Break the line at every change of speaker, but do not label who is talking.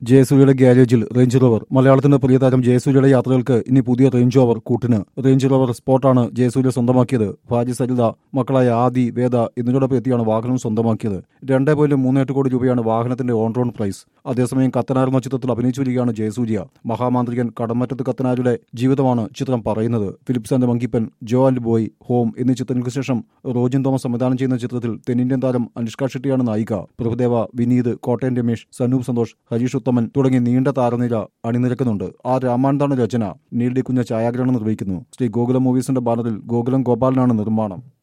ജയസൂര്യയുടെ ഗ്യാരേജിൽ range rover മലയാളത്തിന്റെ പ്രിയതാരം ജയസൂര്യയുടെ യാത്രകൾക്ക് ഇനി പുതിയ റേഞ്ച് റോവർ കൂട്ടിന് റേഞ്ച് റോവർ സ്പോർട്ടാണ് ജയസൂര്യ സ്വന്തമാക്കിയത് ഭാര്യ സരിത മക്കളായ ആദി വേദ എന്നിവരോടൊപ്പം എത്തിയാണ് വാഹനം സ്വന്തമാക്കിയത് രണ്ടേ പോയിന്റ് മൂന്നെട്ട് കോടി രൂപയാണ് വാഹനത്തിന്റെ ഓൺ റോൺ പ്രൈസ് അതേസമയം കത്തനാർ എന്ന ചിത്രത്തിൽ അഭിനയിച്ചു വരികയാണ് ജയസൂര്യ മഹാമാന്ത്രികൻ കടമറ്റത്ത് കത്തനാരുടെ ജീവിതമാണ് ചിത്രം പറയുന്നത് Philips and monkey pen Jo and boy home എന്നീ ചിത്രങ്ങൾക്ക് ശേഷം റോജിൻ തോമസ് സംവിധാനം ചെയ്യുന്ന ചിത്രത്തിൽ തെന്നിന്ത്യൻ താരം അനുഷ്ക ഷെട്ടിയാണ് നായിക പ്രഭുദേവ വിനീത് കോട്ടയം രമേശ് സനൂപ് സന്തോഷ് ഹരീഷ് ഉത്തമൻ തുടങ്ങി നീണ്ട താരനിര അണിനിരക്കുന്നുണ്ട് ആ രാമാനന്ദാണ് രചന നീൽഡി കുഞ്ഞ ഛായാഗ്രഹണം നിർവഹിക്കുന്നു ശ്രീ ഗോകുലം മൂവീസിന്റെ ബാനറിൽ ഗോകുലം ഗോപാലനാണ് നിർമ്മാണം